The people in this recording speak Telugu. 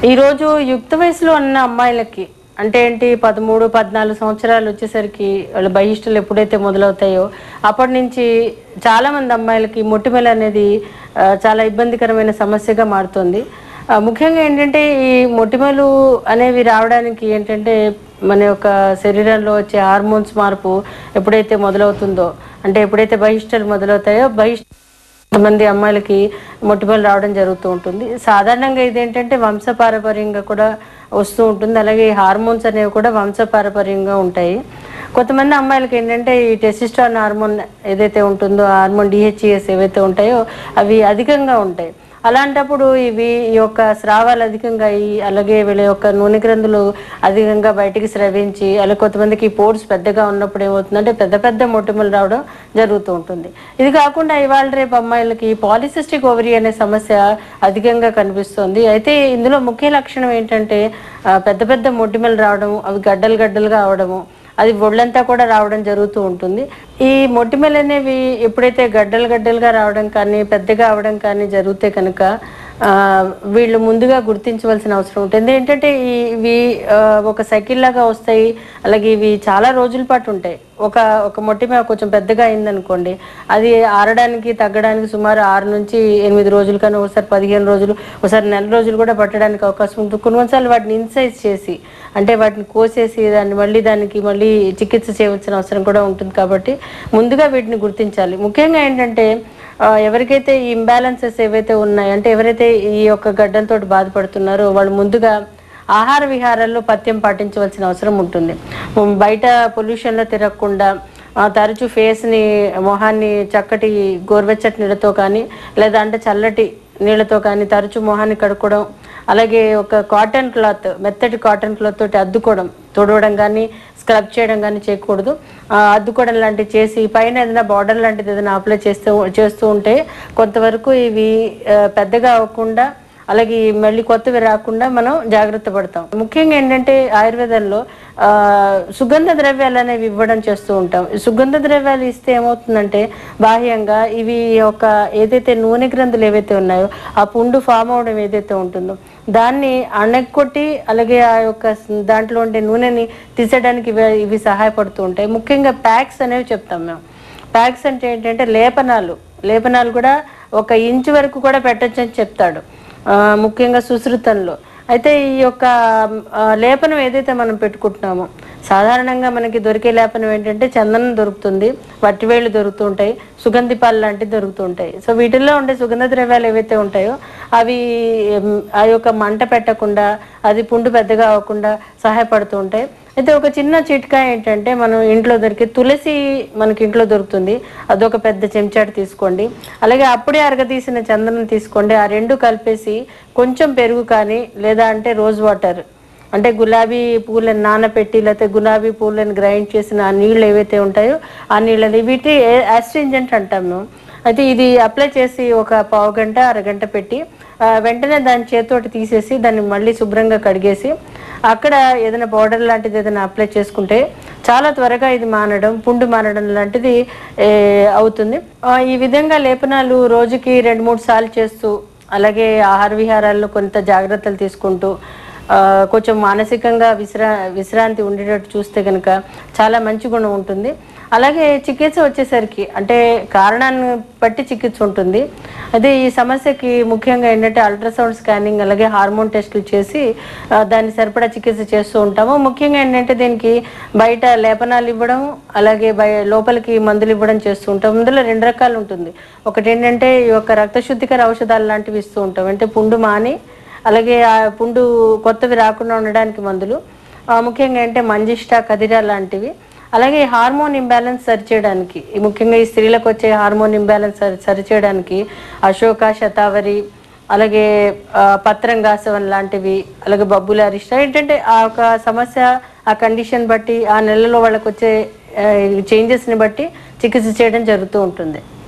ఈరోజు యుక్త వయసులో ఉన్న అమ్మాయిలకి అంటే ఏంటి పదమూడు పద్నాలుగు సంవత్సరాలు వచ్చేసరికి వాళ్ళ బహిష్టలు ఎప్పుడైతే మొదలవుతాయో అప్పటి నుంచి చాలా మంది అమ్మాయిలకి మొటిమల అనేది ఆ, చాలా ఇబ్బందికరమైన సమస్యగా మారుతుంది ఆ, ముఖ్యంగా ఏంటంటే ఈ మొటిమలు అనేవి రావడానికి ఏంటంటే మన యొక్క శరీరంలో వచ్చే హార్మోన్స్ మార్పు ఎప్పుడైతే మొదలవుతుందో అంటే ఎప్పుడైతే బహిష్టలు మొదలవుతాయో బహిష్ట కొంతమంది అమ్మాయిలకి మొటిమలు రావడం జరుగుతూ ఉంటుంది సాధారణంగా ఇదేంటంటే వంశపారపర్యంగా కూడా వస్తూ ఉంటుంది అలాగే ఈ హార్మోన్స్ అనేవి కూడా వంశపారపర్యంగా ఉంటాయి కొంతమంది అమ్మాయిలకి ఏంటంటే ఈ టెసిస్ట్రాన్ హార్మోన్ ఏదైతే ఉంటుందో ఆ హార్మోన్ డిహెచ్ఈఎస్ ఏవైతే ఉంటాయో అవి అధికంగా ఉంటాయి అలాంటప్పుడు ఇవి ఈ యొక్క స్రావాలు అధికంగా అయ్యి అలాగే వీళ్ళ యొక్క నూనె గ్రంథులు అధికంగా బయటికి స్రవించి అలాగే కొంతమందికి పోర్స్ పెద్దగా ఉన్నప్పుడు ఏమవుతుందంటే పెద్ద పెద్ద మొటిమలు రావడం జరుగుతూ ఉంటుంది ఇది కాకుండా ఇవాళ రేపు అమ్మాయిలకి పాలిసిస్టిక్ ఓవరీ అనే సమస్య అధికంగా కనిపిస్తుంది అయితే ఇందులో ముఖ్య లక్షణం ఏంటంటే ఆ, పెద్ద పెద్ద మొటిమలు రావడం అవి గడ్డలు గడ్డలుగా అవడము అది ఒళ్ళంతా కూడా రావడం జరుగుతూ ఉంటుంది ఈ మొటిమలు అనేవి ఎప్పుడైతే గడ్డలు గడ్డలుగా రావడం కానీ పెద్దగా అవడం కానీ జరిగితే కనుక ఆ, వీళ్ళు ముందుగా గుర్తించవలసిన అవసరం ఉంటుంది ఏంటంటే ఈ- ఇవి ఆ, ఒక సైకిల్ లాగా వస్తాయి అలాగే ఇవి చాలా రోజుల పాటు ఉంటాయి ఒక ఒక మొటిమ కొంచెం పెద్దగా అయిందనుకోండి అది ఆరడానికి తగ్గడానికి సుమారు ఆరు నుంచి ఎనిమిది రోజులు కానీ ఒకసారి పదిహేను రోజులు ఒకసారి నెల రోజులు కూడా పట్టడానికి అవకాశం ఉంటుంది కొన్ని కొన్నిసార్లు వాటిని ఇన్సైజ్ చేసి అంటే వాటిని కోసేసి దాన్ని మళ్ళీ దానికి మళ్ళీ చికిత్స చేయవలసిన అవసరం కూడా ఉంటుంది కాబట్టి ముందుగా వీటిని గుర్తించాలి ముఖ్యంగా ఏంటంటే ఆ, ఎవరికైతే ఈ ఇంబ్యాలెన్సెస్ ఏవైతే ఉన్నాయో అంటే ఎవరైతే ఈ యొక్క గడ్డలతో బాధపడుతున్నారో వాళ్ళు ముందుగా ఆహార విహారాల్లో పథ్యం పాటించవలసిన అవసరం ఉంటుంది ఉమ్, బయట పొల్యూషన్లో తిరగకుండా ఆ, తరచూ ఫేస్ని మొహాన్ని చక్కటి గోరువెచ్చటి నీళ్ళతో కానీ లేదా అంటే చల్లటి నీళ్ళతో కానీ తరచూ మొహాన్ని కడుక్కోవడం అలాగే ఒక కాటన్ క్లాత్ మెత్తటి కాటన్ క్లాత్ తోటి అద్దుకోవడం తుడవడం కానీ స్క్రబ్ చేయడం కానీ చేయకూడదు ఆ, అద్దుకోవడం లాంటివి చేసి పైన ఏదైనా బార్డర్ లాంటిది ఏదైనా అప్లై చేస్తూ చేస్తూ ఉంటే కొంతవరకు ఇవి ఆ, పెద్దగా అవ్వకుండా అలాగే ఈ మళ్ళీ కొత్తవి రాకుండా మనం జాగ్రత్త పడతాం ముఖ్యంగా ఏంటంటే ఆయుర్వేదంలో ఆ, సుగంధ ద్రవ్యాలు అనేవి ఇవ్వడం చేస్తూ ఉంటాం ఈ సుగంధ ద్రవ్యాలు ఇస్తే ఏమవుతుందంటే బాహ్యంగా ఇవి ఒక ఏదైతే నూనె గ్రంథులు ఏవైతే ఉన్నాయో ఆ పుండు ఫామ్ అవడం ఏదైతే ఉంటుందో దాన్ని అణగొట్టి అలాగే ఆ యొక్క స్- దాంట్లో ఉండే నూనెని తీసేయడానికి ఇవి ఇవి సహాయపడుతూ ఉంటాయి ముఖ్యంగా ప్యాక్స్ అనేవి చెప్తాం మేము ప్యాక్స్ అంటే ఏంటంటే లేపనాలు లేపనాలు కూడా ఒక ఇంచు వరకు కూడా పెట్టచ్చు అని చెప్తాడు ఆ, ముఖ్యంగా సుశ్రుతంలో అయితే ఈ యొక్క ఆ, లేపనం ఏదైతే మనం పెట్టుకుంటున్నామో సాధారణంగా మనకి దొరికే లేపనం ఏంటంటే చందనం దొరుకుతుంది వట్టివేళ్ళు దొరుకుతుంటాయి సుగంధి పాలు లాంటివి దొరుకుతుంటాయి సో వీటిల్లో ఉండే సుగంధ ద్రవ్యాలు ఏవైతే ఉంటాయో అవి ఉమ్, ఆ యొక్క మంట పెట్టకుండా అది పుండు పెద్దగా అవ్వకుండా సహాయపడుతూ ఉంటాయి అయితే ఒక చిన్న చిట్కా ఏంటంటే మనం ఇంట్లో దొరికే తులసి మనకి ఇంట్లో దొరుకుతుంది అదొక పెద్ద చెంచాడు తీసుకోండి అలాగే అప్పుడే అరగదీసిన చందనం తీసుకోండి ఆ రెండు కలిపేసి కొంచెం పెరుగు కానీ లేదా అంటే రోజ్ వాటర్ అంటే గులాబీ పూలను నానబెట్టి లేకపోతే గులాబీ పూలను గ్రైండ్ చేసిన ఆ నీళ్ళు ఏవైతే ఉంటాయో ఆ నీళ్ళని వీటి యాస్ట్రింజెంట్ అంటాం మేము అయితే ఇది అప్లై చేసి ఒక పావు గంట అరగంట పెట్టి ఆ, వెంటనే దాని చేతితోటి తీసేసి దాన్ని మళ్ళీ శుభ్రంగా కడిగేసి అక్కడ ఏదైనా పౌడర్ లాంటిది ఏదైనా అప్లై చేసుకుంటే చాలా త్వరగా ఇది మానడం పుండు మానడం లాంటిది ఏ, అవుతుంది ఆ, ఈ విధంగా లేపనాలు రోజుకి రెండు మూడు సార్లు చేస్తూ అలాగే ఆహార విహారాల్లో కొంత జాగ్రత్తలు తీసుకుంటూ ఆ, కొంచెం మానసికంగా విశ్రా విశ్రాంతి ఉండేటట్టు చూస్తే కనుక చాలా మంచి గుణం ఉంటుంది అలాగే చికిత్స వచ్చేసరికి అంటే కారణాన్ని బట్టి చికిత్స ఉంటుంది అదే ఈ సమస్యకి ముఖ్యంగా ఏంటంటే అల్ట్రాసౌండ్ స్కానింగ్ అలాగే హార్మోన్ టెస్టులు చేసి ఆ, దాన్ని సరిపడా చికిత్స చేస్తూ ఉంటాము ముఖ్యంగా ఏంటంటే దీనికి బయట లేపనాలు ఇవ్వడం అలాగే బయ లోపలికి మందులు ఇవ్వడం చేస్తూ ఉంటాం ఇందులో రెండు రకాలు ఉంటుంది ఒకటి ఏంటంటే ఈ యొక్క రక్తశుద్ధికర ఔషధాలు లాంటివి ఇస్తూ ఉంటాం అంటే పుండు మాని అలాగే ఆ పుండు కొత్తవి రాకుండా ఉండడానికి మందులు ఆ, ముఖ్యంగా అంటే మంజిష్ట కదిరా లాంటివి అలాగే హార్మోన్ ఇంబ్యాలెన్స్ సరిచేయడానికి ఈ ముఖ్యంగా ఈ స్త్రీలకు వచ్చే హార్మోన్ ఇంబ్యాలెన్స్ సరి సరిచేయడానికి అశోక శతావరి అలాగే ఆ, పత్రంగాసవన్ లాంటివి అలాగే బబ్బుల అరిష్ట ఏంటంటే ఆ ఒక సమస్య ఆ కండిషన్ బట్టి ఆ నెలలో వాళ్ళకి వచ్చే చేంజెస్ని బట్టి చికిత్స చేయడం జరుగుతూ ఉంటుంది